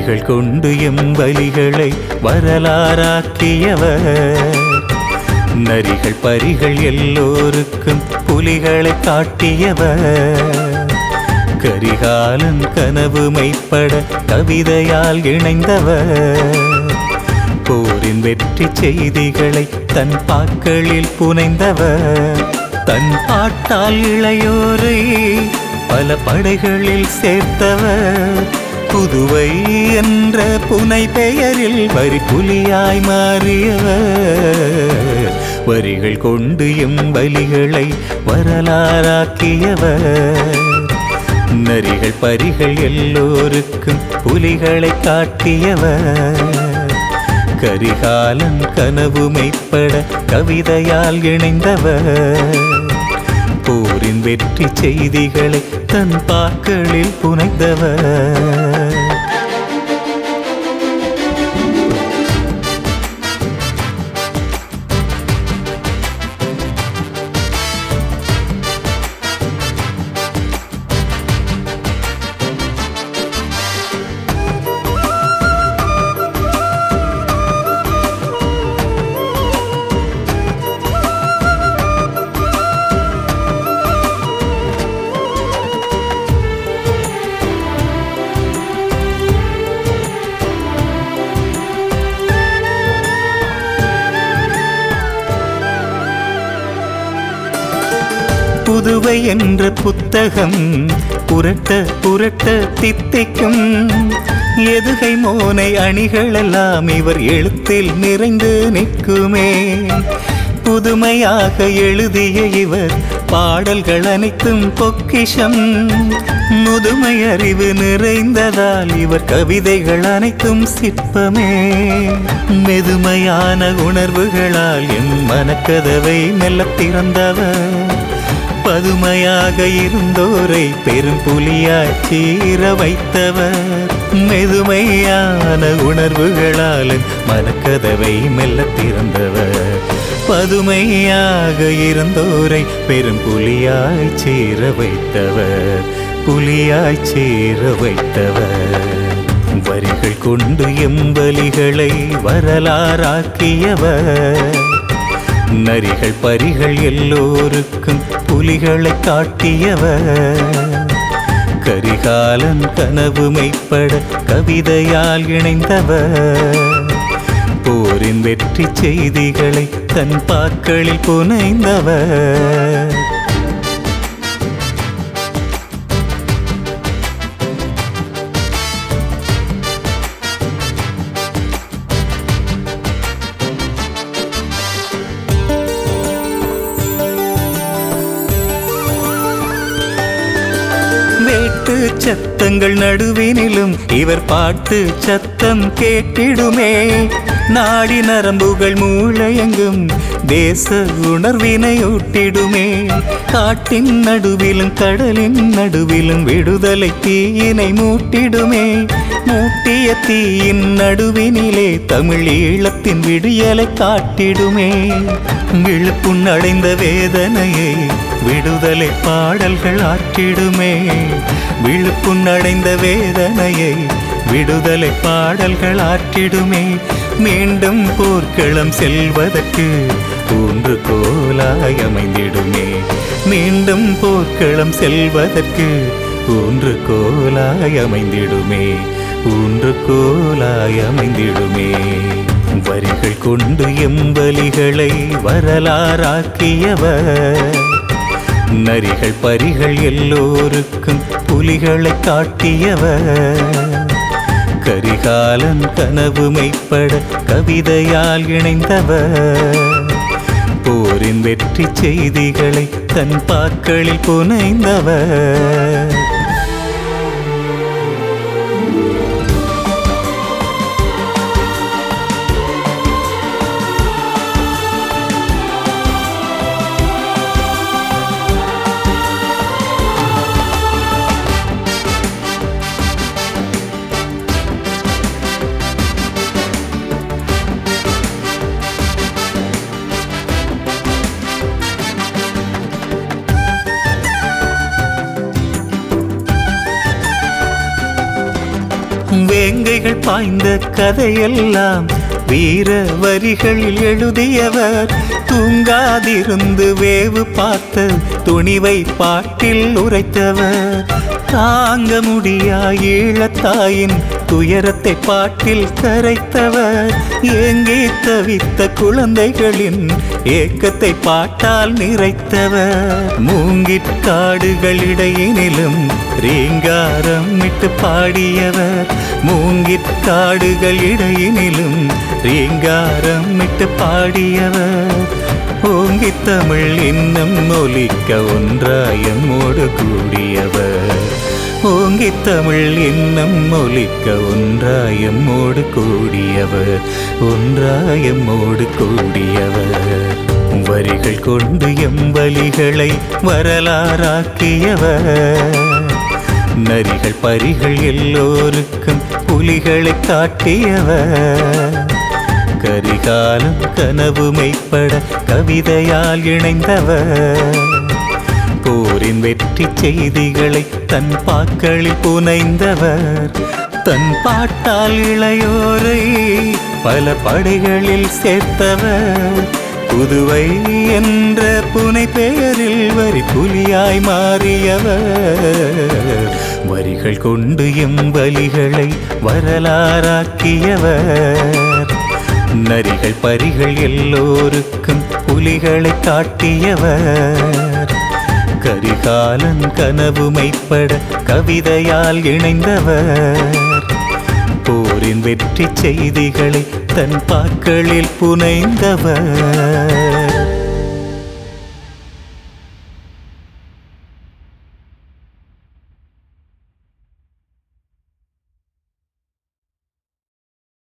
வரிகள் கொண்டு எம் பலிகளை வரலாறாக்கியவர் நரிகள் பரிகள் எல்லோருக்கும் புலிகளை காட்டியவர் கரிகாலன் கனவு மெய்ப்பட கவிதையால் இணைந்தவர் போரின் வெற்றி செய்திகளை தன் பாக்களில் புனைந்தவர் தன் பாட்டால் இளையோரை பல படைகளில் சேர்த்தவர் புதுவை என்ற புனை பெயரில் வரி புலியாய் மாறியவர் வரிகள் கொண்டு எம் வலிகளை வரலாறாக்கியவர் நரிகள் பரிகள் எல்லோருக்கும் புலிகளை காட்டியவர் கரிகாலன் கனவு மெய்ப்பட கவிதையால் இணைந்தவர் போரின் வெற்றி செய்திகளை தன் பாக்களில் புனைந்தவர் புதுவை என்ற புத்தகம் புரட்ட புரட்ட தித்திக்கும் எதுகை மோனை அணிகளெல்லாம் இவர் எழுத்தில் நிறைந்து நிற்குமே புதுமையாக எழுதிய இவர் பாடல்கள் அனைத்தும் பொக்கிஷம் முதுமை அறிவு நிறைந்ததால் இவர் கவிதைகள் அனைத்தும் சிற்பமே மெதுமையான உணர்வுகளால் என் மனக்கதவை மெல்ல திறந்தவர் பதுமையாக இருந்தோரை பெரும் புலியாய் சீர வைத்தவர் மெதுமையான உணர்வுகளால் என் மனக்கதவை மெல்ல திறந்தவர் பதுமையாக இருந்தோரை பெரும் புலியாய் சீர வைத்தவர் புலியாய் சீர வைத்தவர் வரிகள் கொண்டு எம்பலிகளை வரலாறாக்கியவர் நரிகள் பரிகள் எல்லோருக்கும் புலிகளை காட்டியவர் கரிகாலன் கனவு மெய்ப்பட கவிதையால் இணைந்தவர் போரின் வெற்றி செய்திகளை தன் பாக்களில் புனைந்தவர் வேட்டு சத்தங்கள் நடுவினிலும் இவர் பாட்டு சத்தம் கேட்டிடுமே நாடி நரம்புகள் மூளையெங்கும் தேச உணர்வினை ஊட்டிடுமே காட்டின் நடுவிலும் கடலின் நடுவிலும் விடுதலை தீயினை மூட்டிடுமே மூட்டிய தீயின் நடுவினிலே தமிழ் ஈழத்தின் விடியலை காட்டிடுமே விழுப்புண் அடைந்த வேதனையை விடுதலை பாடல்கள் ஆற்றிடுமே விழுப்புண் அடைந்த வேதனையை விடுதலை பாடல்கள் ஆற்றிடுமே மீண்டும் போர்க்களம் செல்வதற்கு ஊன்று கோலாய் அமைந்திடுமே மீண்டும் போர்க்களம் செல்வதற்கு ஊன்று கோலாய் அமைந்திடுமே ஊன்று கோலாய் அமைந்திடுமே வரிகள் கொண்டு எம்பலிகளை வரலாறாக்கியவர் நரிகள் பரிகள் எல்லோருக்கும் புலிகளை காட்டியவர் கரிகாலன் கனவு மெய்ப்பட கவிதையால் இணைந்தவர் போரின் வெற்றி செய்திகளை தன் பாக்களில் புனைந்தவர் வீரர்கள் பாய்ந்த கதையெல்லாம் வீர வரிகளில் எழுதியவர் தூங்காதிருந்து வேவு பார்த்த துணிவை பாட்டில் உரைத்தவர் தாங்க முடியா ஈழத்தாயின் துயரத்தை பாட்டில் கரைத்தவர் ஏங்கி தவித்த குழந்தைகளின் ஏக்கத்தை பாட்டால் நிறைத்தவர் மூங்கிற் காடுகளிடையினிலும் ரீங்காரம் இட்டு பாடியவர் மூங்கிற் காடுகள் இடையினிலும் ரீங்காரம் இட்டு பாடியவர் ஓங்கி தமிழ் இன்னும் ஒலிக்க ஒன்றாயமோடு கூடியவர் ஓங்கி தமிழ் இன்னும் ஒலிக்க ஒன்றாயமோடு கூடியவர் ஒன்றாயமோடு கூடியவர் வரிகள் கொண்டு எம்பலிகளை வரலாறாக்கியவர் நரிகள் பரிகள் எல்லோருக்கும் புலிகளை காட்டியவர் கரிகாலம் கனவு மெய்ப்பட கவிதையால் இணைந்தவர் போரின் வெற்றி செய்திகளை தன் பாக்களில் புனைந்தவர் தன் பாட்டால் இளையோரை பல படைகளில் சேர்த்தவர் புதுவை என்ற புனை பெயரில் வரி புலியாய் மாறியவர் வரிகள் கொண்டு எம்பலிகளை வரலாறாக்கியவர் நரிகள் பரிகள் எல்லோருக்கும் புலிகளை காட்டியவர் கரிகாலன் கனவு மெய்ப்பட கவிதையால் இணைந்தவர் போரின் வெற்றி செய்திகளை தன் பாக்களில் புனைந்தவர்